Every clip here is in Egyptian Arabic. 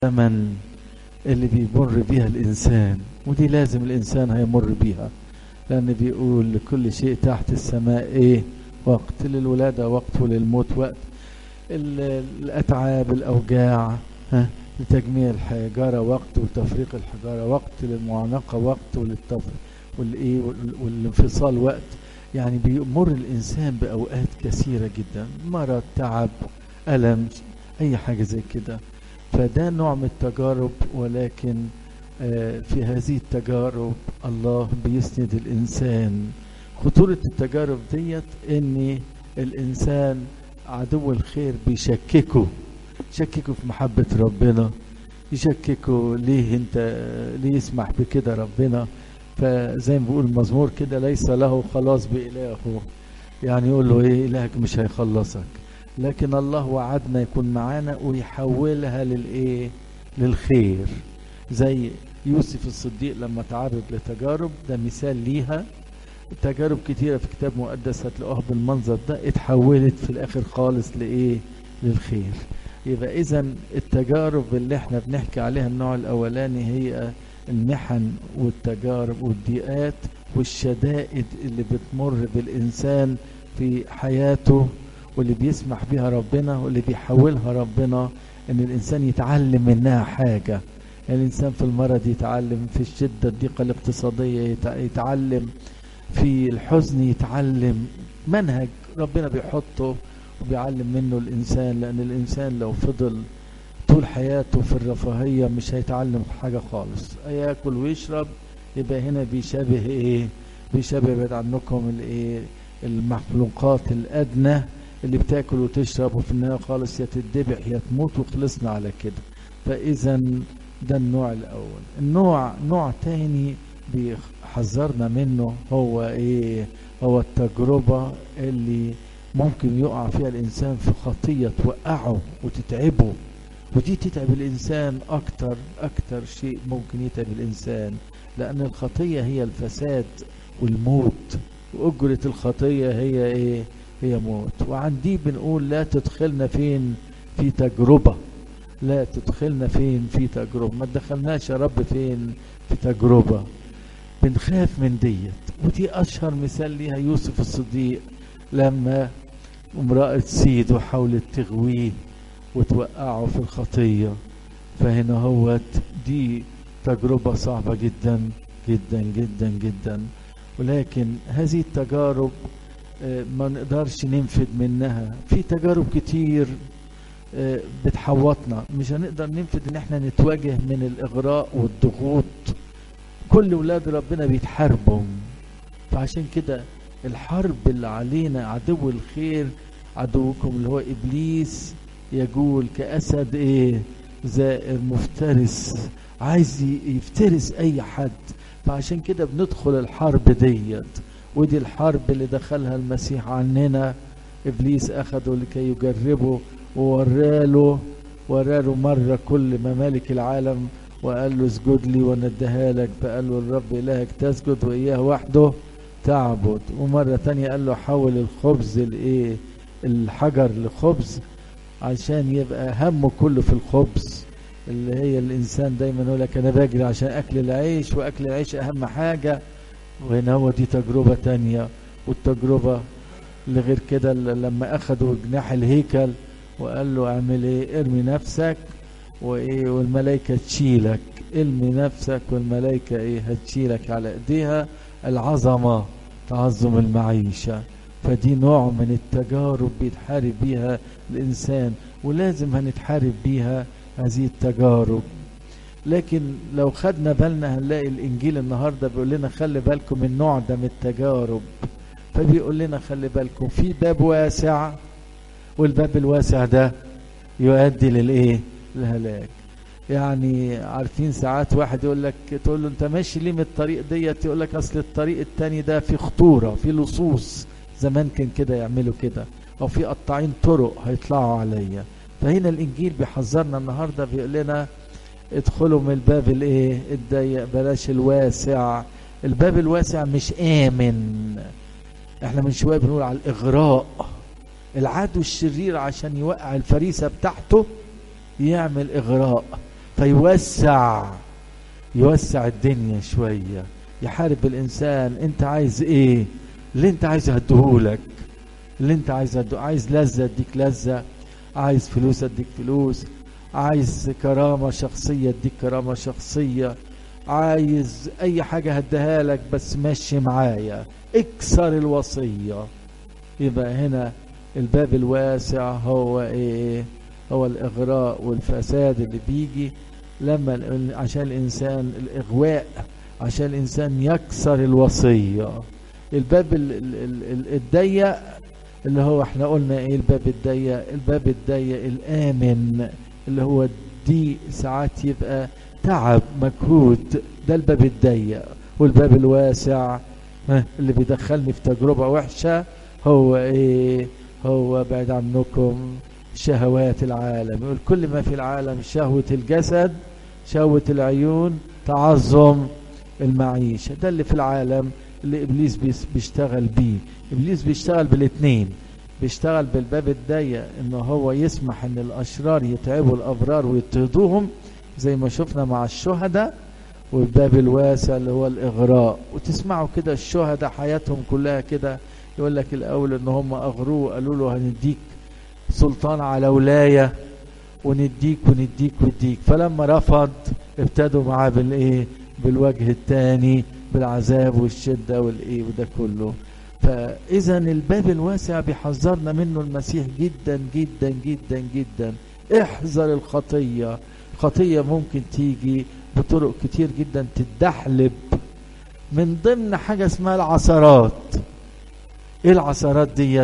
الزمن اللي بيمر بيها الإنسان ودي لازم الإنسان هيمر بيها لأن بيقول لكل شيء تحت السماء إيه وقت للولادة وقت وللموت وقت ال- الأتعاب الأوجاع ها لتجميع الحجارة وقت وتفريق الحجارة وقت للمعانقة وقت وللتف والإيه وال- والانفصال وقت يعني بيمر الإنسان بأوقات كثيرة جدا مرض تعب ألم أي حاجة زي كده فده نوع من التجارب ولكن آه، في هذه التجارب الله بيسند الإنسان خطورة التجارب ديت إن الإنسان عدو الخير بيشككه يشككه في محبة ربنا يشككه ليه انت ليه يسمح بكده ربنا فزي ما بيقول المزمور كده ليس له خلاص بإلهه يعني يقول له ايه إلهك مش هيخلصك لكن الله وعدنا يكون معانا ويحولها للايه للخير زي يوسف الصديق لما تعرض لتجارب ده مثال ليها تجارب كتيرة في كتاب مقدس هتلاقوها بالمنظر ده اتحولت في الآخر خالص لإيه للخير يبقى إذا التجارب اللي احنا بنحكي عليها النوع الأولاني هي المحن والتجارب والضيقات والشدائد اللي بتمر بالإنسان في حياته واللي بيسمح بها ربنا واللي بيحولها ربنا ان الانسان يتعلم منها حاجة الانسان في المرض يتعلم في الشدة الضيقة الاقتصادية يتع- يتعلم في الحزن يتعلم منهج ربنا بيحطه وبيعلم منه الانسان لان الانسان لو فضل طول حياته في الرفاهية مش هيتعلم حاجة خالص ياكل ويشرب يبقى هنا بيشابه ايه بيشابه بعد عنكم الايه المخلوقات الادنى اللي بتاكل وتشرب وفي النهايه خالص يا تتذبح يا تموت وخلصنا على كده فاذا ده النوع الاول النوع نوع تاني بيحذرنا منه هو ايه هو التجربه اللي ممكن يقع فيها الانسان في خطيه توقعه وتتعبه ودي تتعب الانسان اكتر اكتر شيء ممكن يتعب الانسان لان الخطيه هي الفساد والموت واجره الخطيه هي ايه هي موت وعن دي بنقول لا تدخلنا فين في تجربة لا تدخلنا فين في تجربة ما تدخلناش يا رب فين في تجربة بنخاف من ديت ودي أشهر مثال ليها يوسف الصديق لما امرأة سيده حاولت تغويه وتوقعه في الخطية فهنا هوت دي تجربة صعبة جدا جدا جدا جدا ولكن هذه التجارب آه، ما نقدرش ننفد منها في تجارب كتير آه، بتحوطنا مش هنقدر ننفد ان احنا نتواجه من الاغراء والضغوط كل ولاد ربنا بيتحاربوا فعشان كده الحرب اللي علينا عدو الخير عدوكم اللي هو ابليس يجول كاسد ايه زائر مفترس عايز ي- يفترس اي حد فعشان كده بندخل الحرب ديت ودي الحرب اللي دخلها المسيح عننا ابليس اخده لكي يجربه ووراله وراله مره كل ممالك العالم وقال له اسجد لي وانا اديها لك فقال له الرب الهك تسجد واياه وحده تعبد ومره تانية قال له حول الخبز الايه الحجر لخبز عشان يبقى همه كله في الخبز اللي هي الانسان دايما يقول لك انا بجري عشان اكل العيش واكل العيش اهم حاجه وهنا هو دي تجربة تانية والتجربة اللي غير كده ل- لما أخدوا جناح الهيكل وقال له اعمل ايه ارمي نفسك وايه والملائكة تشيلك ارمي نفسك والملائكة ايه هتشيلك على ايديها العظمة تعظم المعيشة فدي نوع من التجارب بيتحارب بيها الإنسان ولازم هنتحارب بيها هذه التجارب لكن لو خدنا بالنا هنلاقي الانجيل النهارده بيقول لنا خلي بالكم من النوع ده من التجارب فبيقول لنا خلي بالكم في باب واسع والباب الواسع ده يؤدي للايه للهلاك يعني عارفين ساعات واحد يقول لك تقول له انت ماشي ليه من الطريق ديت يقول لك اصل الطريق التاني ده فيه خطوره فيه لصوص زمان كان كده يعملوا كده او في قطاعين طرق هيطلعوا عليا فهنا الانجيل بيحذرنا النهارده بيقول لنا ادخلوا من الباب الايه الضيق بلاش الواسع الباب الواسع مش امن احنا من شويه بنقول على الاغراء العدو الشرير عشان يوقع الفريسه بتاعته يعمل اغراء فيوسع يوسع الدنيا شوية يحارب الإنسان أنت عايز إيه اللي أنت عايز هديهولك اللي أنت عايز هديه عايز لذة أديك لذة عايز فلوس أديك فلوس عايز كرامة شخصية أديك كرامة شخصية عايز أي حاجة هديها لك بس ماشي معايا اكسر الوصية يبقى هنا الباب الواسع هو ايه هو الاغراء والفساد اللي بيجي لما عشان الانسان الاغواء عشان الانسان يكسر الوصيه الباب الضيق اللي هو احنا قلنا ايه الباب الضيق الباب الضيق الامن اللي هو دي ساعات يبقى تعب مجهود ده الباب الضيق والباب الواسع اللي بيدخلني في تجربه وحشه هو ايه هو بعد عنكم شهوات العالم يقول كل ما في العالم شهوة الجسد شهوة العيون تعظم المعيشة ده اللي في العالم اللي إبليس بيشتغل بيه إبليس بيشتغل بالاثنين بيشتغل بالباب الضيق إنه هو يسمح إن الأشرار يتعبوا الأبرار ويضطهدوهم زي ما شفنا مع الشهداء والباب الواسع اللي هو الإغراء وتسمعوا كده الشهداء حياتهم كلها كده يقول لك الاول ان هم اغروه قالوا له هنديك سلطان على ولايه ونديك ونديك ونديك فلما رفض ابتدوا معاه بالايه بالوجه الثاني بالعذاب والشده والايه وده كله فاذا الباب الواسع بيحذرنا منه المسيح جدا جدا جدا جدا احذر الخطيه خطيه ممكن تيجي بطرق كتير جدا تتدحلب من ضمن حاجه اسمها العثرات ايه العثرات ديت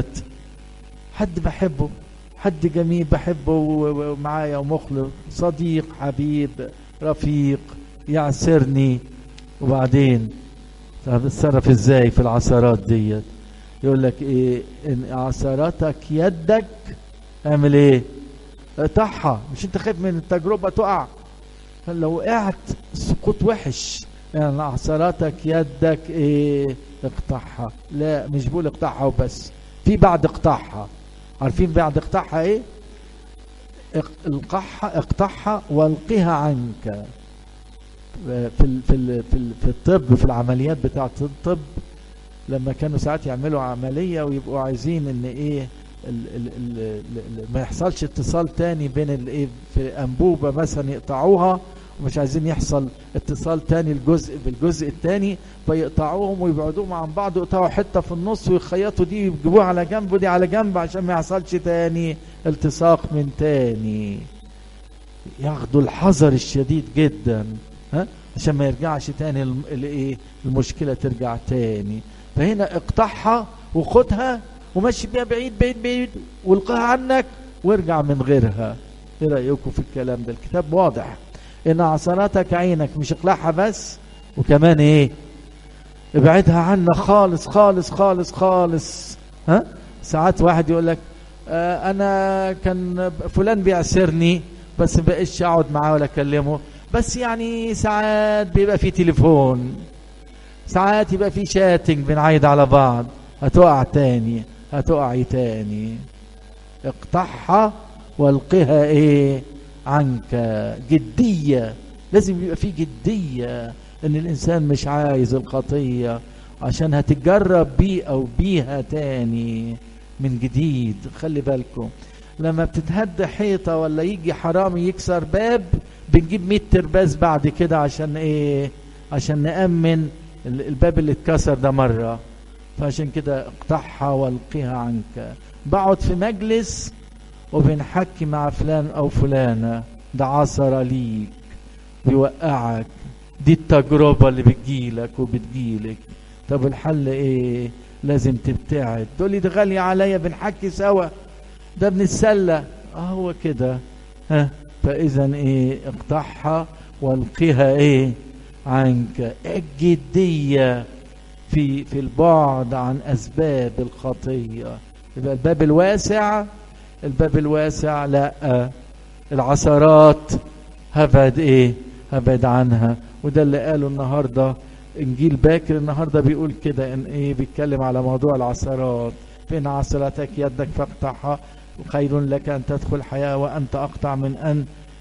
حد بحبه حد جميل بحبه ومعايا ومخلص صديق حبيب رفيق يعسرني وبعدين طب اتصرف ازاي في العثرات ديت يقول لك ايه ان عثرتك يدك اعمل ايه اقطعها مش انت خايف من التجربه تقع لو وقعت سقوط وحش يعني عثرتك يدك ايه اقطعها لا مش بقول اقطعها وبس في بعد اقطعها عارفين بعد اقطعها ايه القحها اقطعها والقها عنك في ال في ال في, ال في الطب في العمليات بتاعه الطب لما كانوا ساعات يعملوا عمليه ويبقوا عايزين ان ايه ال ال ال ما يحصلش اتصال تاني بين الايه في انبوبه مثلا يقطعوها ومش عايزين يحصل اتصال تاني الجزء بالجزء التاني فيقطعوهم ويبعدوهم عن بعض ويقطعوا حته في النص ويخيطوا دي ويجيبوها على جنب ودي على جنب عشان ما يحصلش تاني التصاق من تاني ياخدوا الحذر الشديد جدا ها عشان ما يرجعش تاني الايه المشكله ترجع تاني فهنا اقطعها وخدها ومشي بيها بعيد بعيد بعيد والقاها عنك وارجع من غيرها ايه رايكم في الكلام ده الكتاب واضح ان عصرتك عينك مش اقلعها بس وكمان ايه ابعدها عنك خالص خالص خالص خالص ها ساعات واحد يقول لك آه انا كان فلان بيعسرني بس ما بقيتش اقعد معاه ولا اكلمه بس يعني ساعات بيبقى في تليفون ساعات يبقى في شاتنج بنعيد على بعض هتقع تاني هتقعي تاني اقطعها والقها ايه عنك جدية لازم يبقى في جدية ان الانسان مش عايز الخطية عشان هتجرب بيه او بيها تاني من جديد خلي بالكم لما بتتهد حيطة ولا يجي حرامي يكسر باب بنجيب 100 ترباز بعد كده عشان ايه عشان نأمن الباب اللي اتكسر ده مرة فعشان كده اقطعها والقيها عنك بقعد في مجلس وبنحكي مع فلان او فلانة ده عصرة ليك بيوقعك دي التجربة اللي بتجيلك وبتجيلك طب الحل ايه لازم تبتعد تقول لي ده غالية عليا بنحكي سوا ده بنتسلى هو كده ها فاذا ايه اقطعها والقيها ايه عنك الجدية في في البعد عن اسباب الخطية يبقى الباب الواسع الباب الواسع لا العثرات هبعد ايه هبعد عنها وده اللي قاله النهارده انجيل باكر النهارده بيقول كده ان ايه بيتكلم على موضوع العثرات فان عثرتك يدك فاقطعها خير لك ان تدخل حياه وانت اقطع من ان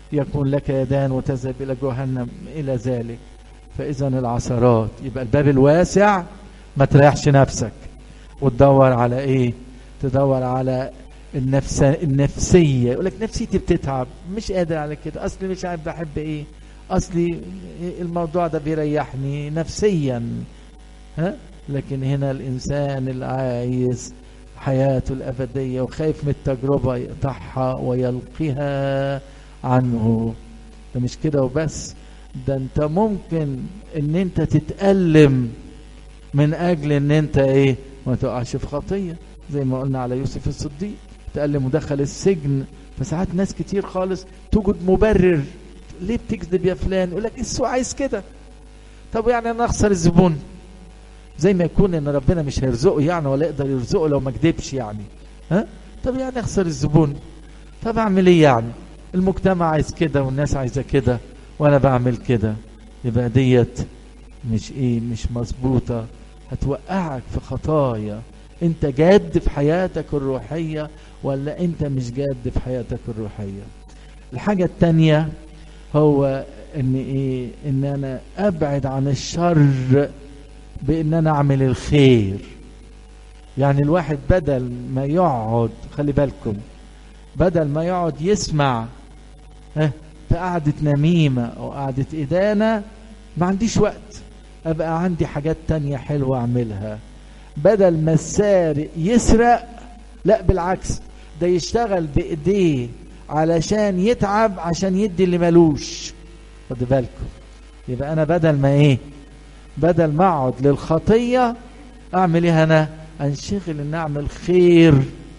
يكون لك يدان وتذهب إلى جهنم إلى ذلك فإذا العثرات يبقى الباب الواسع ما تريحش نفسك وتدور على إيه تدور على النفس النفسية يقول لك نفسيتي بتتعب مش قادر على كده أصلي مش عارف بحب إيه أصلي الموضوع ده بيريحني نفسيا ها لكن هنا الإنسان اللي عايز حياته الأبدية وخايف من التجربة يقطعها ويلقيها عنه ده مش كده وبس ده انت ممكن ان انت تتألم من اجل ان انت ايه ما تقعش في خطية زي ما قلنا على يوسف الصديق تألم ودخل السجن فساعات ناس كتير خالص توجد مبرر ليه بتكذب يا فلان يقول لك السوق عايز كده طب يعني انا اخسر الزبون زي ما يكون ان ربنا مش هيرزقه يعني ولا يقدر يرزقه لو ما كدبش يعني ها طب يعني اخسر الزبون طب اعمل ايه يعني المجتمع عايز كده والناس عايزه كده وانا بعمل كده يبقى ديت مش ايه مش مظبوطه هتوقعك في خطايا انت جاد في حياتك الروحيه ولا انت مش جاد في حياتك الروحيه الحاجه التانيه هو ان ايه ان انا ابعد عن الشر بان انا اعمل الخير يعني الواحد بدل ما يقعد خلي بالكم بدل ما يقعد يسمع ها في قعدة نميمة أو قعدة إدانة ما عنديش وقت أبقى عندي حاجات تانية حلوة أعملها بدل ما السارق يسرق لا بالعكس ده يشتغل بإيديه علشان يتعب عشان يدي اللي ملوش خد بالكم يبقى أنا بدل ما إيه بدل ما أقعد للخطية أعمل إيه أنا أنشغل إن أعمل خير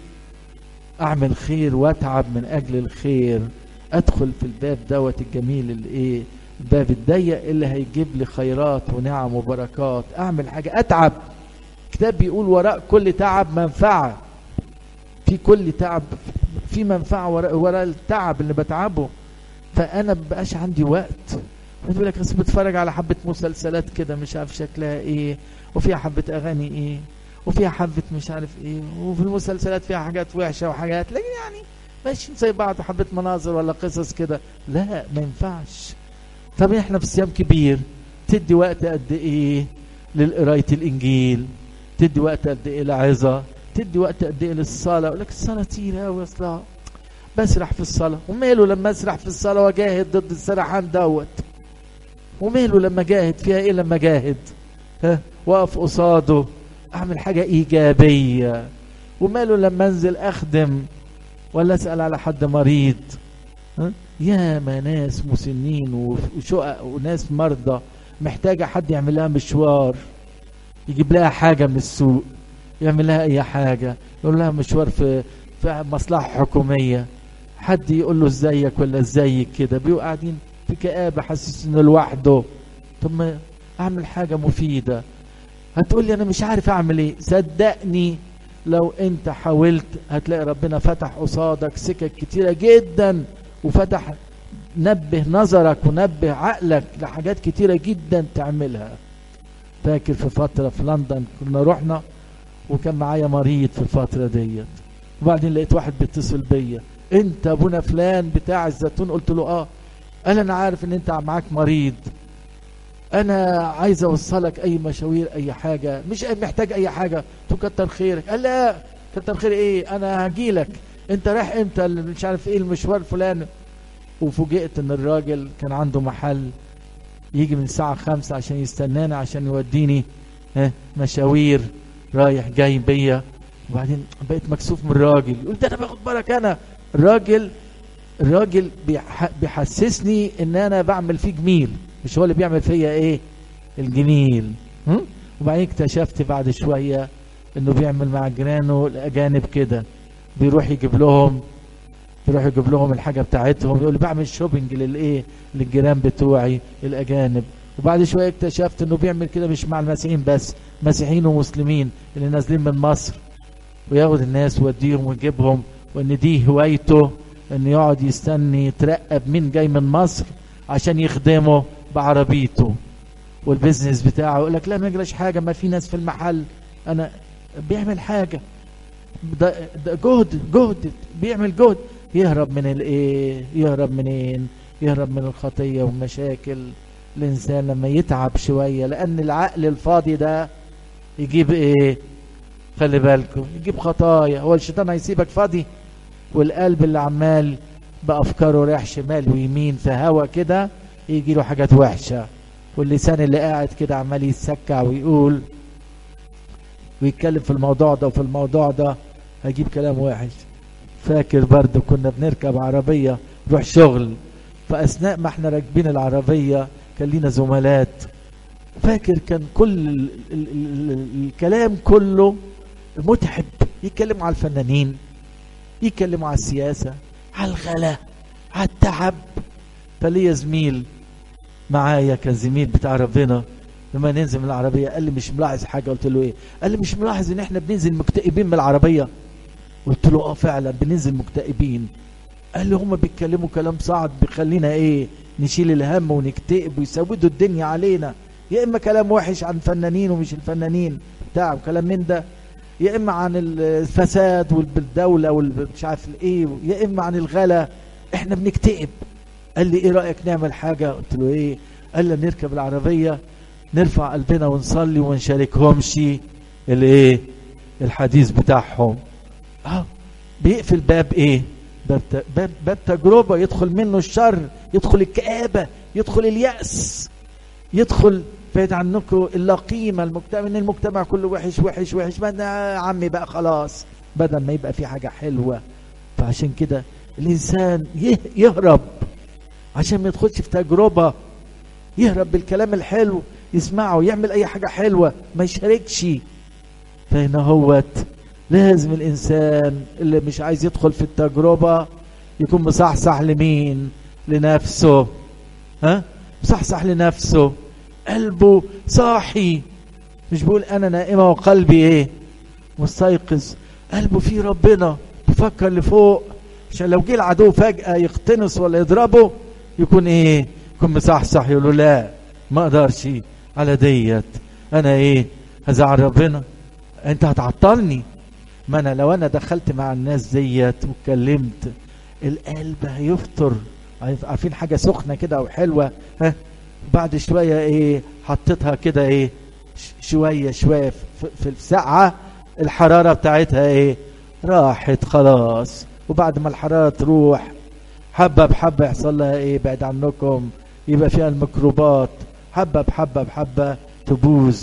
أعمل خير وأتعب من أجل الخير ادخل في الباب دوت الجميل اللي ايه الباب الضيق اللي هيجيب لي خيرات ونعم وبركات اعمل حاجه اتعب كتاب بيقول وراء كل تعب منفعه في كل تعب في منفعه وراء, وراء التعب اللي بتعبه فانا مبقاش عندي وقت يقول لك بس بتفرج على حبه مسلسلات كده مش عارف شكلها ايه وفيها حبه اغاني ايه وفيها حبه مش عارف ايه وفي المسلسلات فيها حاجات وحشه وحاجات لكن يعني ماشي زي بعض حبة مناظر ولا قصص كده لا ما ينفعش طب احنا في صيام كبير تدي وقت قد ايه للقراية الانجيل تدي وقت قد ايه لعظة تدي وقت قد ايه للصلاة اقول لك الصلاة تقيلة قوي اصلا بسرح في الصلاة وماله لما اسرح في الصلاة واجاهد ضد السرحان دوت وماله لما جاهد فيها ايه لما جاهد ها واقف قصاده اعمل حاجة ايجابية وماله لما انزل اخدم ولا اسال على حد مريض ها؟ ياما ناس مسنين وشقق وناس مرضى محتاجه حد يعمل لها مشوار يجيب لها حاجه من السوق يعمل لها اي حاجه يقول لها مشوار في في مصلحه حكوميه حد يقول له ازيك ولا ازيك كده بيبقوا قاعدين في كآبه حاسس انه لوحده طب ما اعمل حاجه مفيده هتقول لي انا مش عارف اعمل ايه صدقني لو انت حاولت هتلاقي ربنا فتح قصادك سكك كتيرة جدا وفتح نبه نظرك ونبه عقلك لحاجات كتيرة جدا تعملها فاكر في فترة في لندن كنا رحنا وكان معايا مريض في الفترة ديت وبعدين لقيت واحد بيتصل بيا انت ابونا فلان بتاع الزيتون قلت له اه قال انا عارف ان انت معاك مريض انا عايز اوصلك اي مشاوير اي حاجة مش محتاج اي حاجة تكتر خيرك قال لا كتر خير ايه انا هجيلك انت رايح امتى مش عارف ايه المشوار فلان وفوجئت ان الراجل كان عنده محل يجي من الساعة خمسة عشان يستناني عشان يوديني ها مشاوير رايح جاي بيا وبعدين بقيت مكسوف من الراجل يقول ده انا باخد بالك انا الراجل الراجل بيح بيحسسني ان انا بعمل فيه جميل مش هو اللي بيعمل فيا ايه الجميل هم؟ وبعدين اكتشفت بعد شوية انه بيعمل مع جيرانه الاجانب كده بيروح يجيب لهم بيروح يجيب لهم الحاجة بتاعتهم يقول لي بعمل شوبينج للايه للجيران بتوعي الاجانب وبعد شوية اكتشفت انه بيعمل كده مش مع المسيحيين بس مسيحيين ومسلمين اللي نازلين من مصر وياخد الناس ويوديهم ويجيبهم وان دي هوايته انه يقعد يستني يترقب مين جاي من مصر عشان يخدمه بعربيته والبيزنس بتاعه يقول لك لا ما يجراش حاجه ما في ناس في المحل انا بيعمل حاجه ده, ده جهد جهد بيعمل جهد يهرب من الايه يهرب منين يهرب من الخطيه والمشاكل الانسان لما يتعب شويه لان العقل الفاضي ده يجيب ايه خلي بالكم يجيب خطايا هو الشيطان هيسيبك فاضي والقلب اللي عمال بافكاره رايح شمال ويمين في هوا كده يجي له حاجات وحشه واللسان اللي قاعد كده عمال يتسكع ويقول ويتكلم في الموضوع ده وفي الموضوع ده هجيب كلام وحش فاكر برضه كنا بنركب عربية نروح شغل فأثناء ما احنا راكبين العربية كان لينا زملات فاكر كان كل ال ال ال الكلام كله متعب يتكلموا على الفنانين يتكلموا على السياسة على الغلا على التعب فليا زميل معايا كان زميل بتاع ربنا لما ننزل من العربية قال لي مش ملاحظ حاجة قلت له ايه قال لي مش ملاحظ ان احنا بننزل مكتئبين من العربية قلت له اه فعلا بننزل مكتئبين قال لي هم بيتكلموا كلام صعب بيخلينا ايه نشيل الهم ونكتئب ويسودوا الدنيا علينا يا اما كلام وحش عن فنانين ومش الفنانين بتاع كلام من ده يا اما عن الفساد والدولة والمش عارف الايه يا اما عن الغلا احنا بنكتئب قال لي ايه رأيك نعمل حاجة قلت له ايه قال لي نركب العربية نرفع قلبنا ونصلي وما نشاركهمش الايه الحديث بتاعهم اه بيقفل باب ايه باب, باب, باب تجربة يدخل منه الشر يدخل الكآبة يدخل اليأس يدخل بعيد عنكم الا قيمة المجتمع ان المجتمع كله وحش وحش وحش ما يا عمي بقى خلاص بدل ما يبقى في حاجة حلوة فعشان كده الانسان يهرب عشان ما يدخلش في تجربة يهرب بالكلام الحلو يسمعه يعمل اي حاجة حلوة ما يشاركش فهنا هوت لازم الانسان اللي مش عايز يدخل في التجربة يكون مصحصح لمين لنفسه ها مصحصح لنفسه قلبه صاحي مش بيقول انا نائمة وقلبي ايه مستيقظ قلبه فيه ربنا بيفكر لفوق عشان لو جه العدو فجأة يقتنص ولا يضربه يكون ايه يكون مصحصح يقول له لا ما اقدرش على ديت انا ايه هزعل ربنا انت هتعطلني ما انا لو انا دخلت مع الناس ديت واتكلمت القلب هيفطر عارفين حاجة سخنة كده وحلوة ها بعد شوية ايه حطيتها كده ايه شوية شوية في الساعة الحرارة بتاعتها ايه راحت خلاص وبعد ما الحرارة تروح حبة بحبة يحصل لها ايه بعد عنكم يبقى فيها الميكروبات حبة بحبة بحبة تبوظ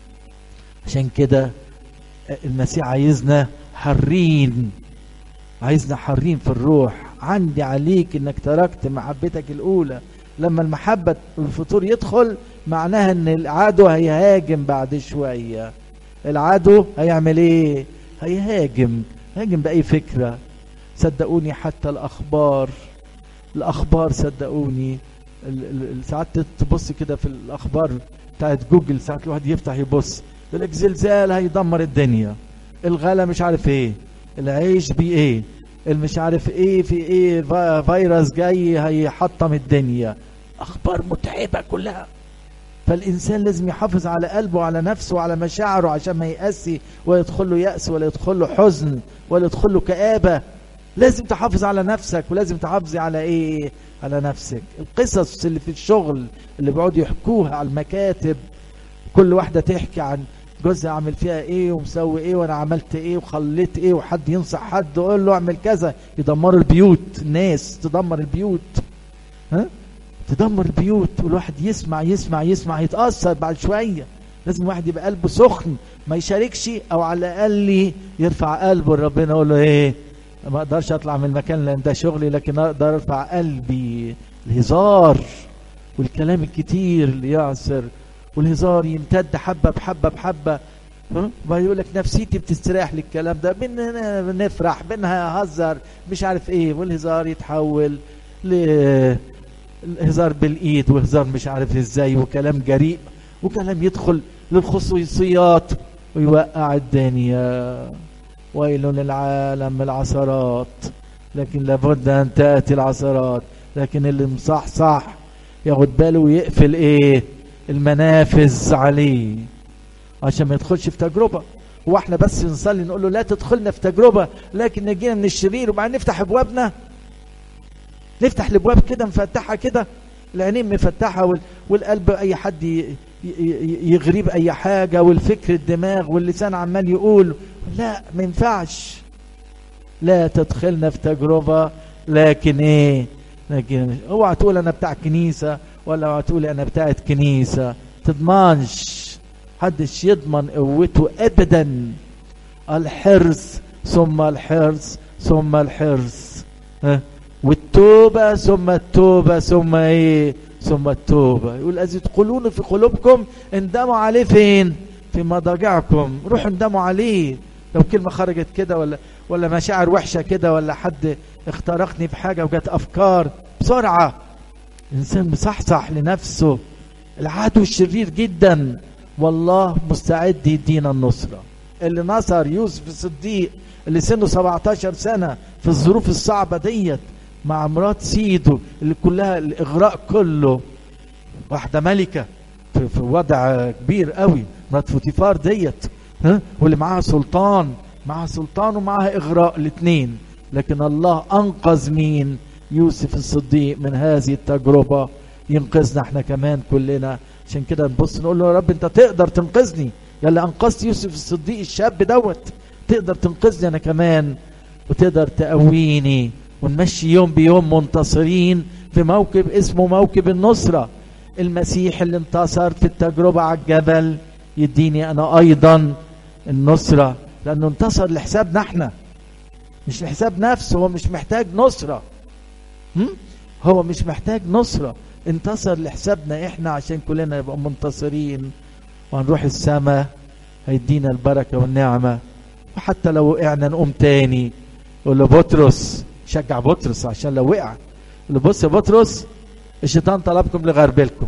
عشان كده المسيح عايزنا حرين عايزنا حرين في الروح عندي عليك انك تركت محبتك الاولى لما المحبة الفطور يدخل معناها ان العدو هيهاجم بعد شوية العدو هيعمل ايه هيهاجم هيهاجم بأي فكرة صدقوني حتى الأخبار الأخبار صدقوني ساعات تبص كده في الأخبار بتاعت جوجل ساعات الواحد يفتح يبص يقول لك زلزال هيدمر الدنيا الغلا مش عارف ايه العيش بيه ايه المش عارف ايه في ايه فيروس جاي هيحطم الدنيا اخبار متعبه كلها فالانسان لازم يحافظ على قلبه وعلى نفسه وعلى مشاعره عشان ما يأسي ولا يدخل له يأس ولا يدخل له حزن ولا يدخل له كآبة لازم تحافظ على نفسك ولازم تحافظي على ايه على نفسك القصص اللي في الشغل اللي بيقعدوا يحكوها على المكاتب كل واحدة تحكي عن جوزها عامل فيها ايه ومسوي ايه وانا عملت ايه وخليت ايه وحد ينصح حد يقول له اعمل كذا يدمروا البيوت الناس تدمر البيوت ها تدمر البيوت والواحد يسمع يسمع يسمع يتأثر بعد شوية لازم الواحد يبقى قلبه سخن ما يشاركش او على الاقل يرفع قلبه لربنا يقول له ايه ما اقدرش اطلع من المكان لان ده شغلي لكن اقدر ارفع قلبي الهزار والكلام الكتير اللي يعصر والهزار يمتد حبة بحبة بحبة يقول لك نفسيتي بتستريح للكلام ده بينا بنفرح بينا هزر مش عارف ايه والهزار يتحول لهزار بالايد وهزار مش عارف ازاي وكلام جريء وكلام يدخل للخصوصيات ويوقع الدنيا ويل للعالم من العثرات لكن لابد ان تاتي العثرات لكن اللي مصحصح ياخد باله ويقفل ايه المنافذ عليه عشان ما يدخلش في تجربة واحنا بس نصلي نقول له لا تدخلنا في تجربة لكن نجينا من الشرير وبعدين نفتح ابوابنا نفتح الابواب كده مفتحه كده العينين مفتحه وال... والقلب اي حد ي... ي... يغريب اي حاجه والفكر الدماغ واللسان عمال يقول لا ما ينفعش لا تدخلنا في تجربه لكن ايه لكن اوعى تقول انا بتاع كنيسه ولا اوعى تقول انا بتاعت كنيسه تضمنش حدش يضمن قوته ابدا الحرص ثم الحرص ثم الحرص ها والتوبة ثم التوبة ثم ايه ثم التوبة يقول اذ تقولون في قلوبكم اندموا عليه فين في مضاجعكم روحوا اندموا عليه لو كلمة خرجت كده ولا ولا مشاعر وحشة كده ولا حد اخترقني بحاجة وجات افكار بسرعة الانسان مصحصح لنفسه العدو الشرير جدا والله مستعد يدينا النصرة اللي نصر يوسف الصديق اللي سنه 17 سنة في الظروف الصعبة ديت مع مرات سيده اللي كلها الإغراء كله واحدة ملكة في, في وضع كبير قوي مرات فوتيفار ديت ها واللي معاها سلطان معاها سلطان ومعاها إغراء الاثنين لكن الله أنقذ مين يوسف الصديق من هذه التجربة ينقذنا احنا كمان كلنا عشان كده نبص نقول له يا رب انت تقدر تنقذني يا اللي انقذت يوسف الصديق الشاب دوت تقدر تنقذني انا كمان وتقدر تقويني ونمشي يوم بيوم منتصرين في موكب اسمه موكب النصرة المسيح اللي انتصر في التجربة على الجبل يديني انا ايضا النصرة لانه انتصر لحسابنا احنا مش لحساب نفسه هو مش محتاج نصرة هم؟ هو مش محتاج نصرة انتصر لحسابنا احنا عشان كلنا نبقى منتصرين وهنروح السماء هيدينا البركة والنعمة وحتى لو وقعنا نقوم تاني يقول له بطرس شجع بطرس عشان لو وقع يقول له بص يا بطرس الشيطان طلبكم لغربلكم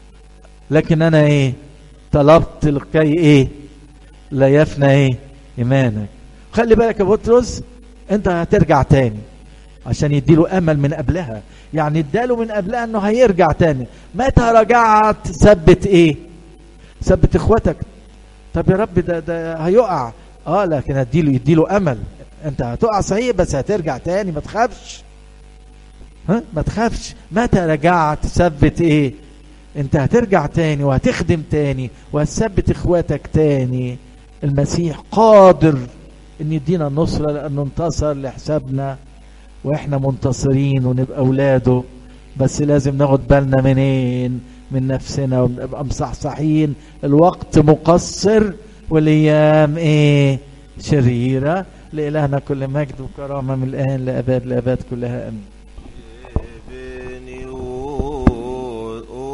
لكن انا ايه طلبت لكي ايه لا يفنى ايه ايمانك خلي بالك يا بطرس انت هترجع تاني عشان يديله امل من قبلها يعني اداله من قبلها انه هيرجع تاني متى رجعت ثبت ايه ثبت اخواتك طب يا رب ده ده هيقع اه لكن اديله يديله امل انت هتقع صحيح بس هترجع تاني ما تخافش ها ما تخافش متى رجعت ثبت ايه انت هترجع تاني وهتخدم تاني وهتثبت اخواتك تاني المسيح قادر ان يدينا النصرة لانه انتصر لحسابنا واحنا منتصرين ونبقى اولاده بس لازم ناخد بالنا منين من نفسنا ونبقى مصحصحين الوقت مقصر والايام ايه شريره لالهنا كل مجد وكرامه من الان لاباد لاباد كلها امين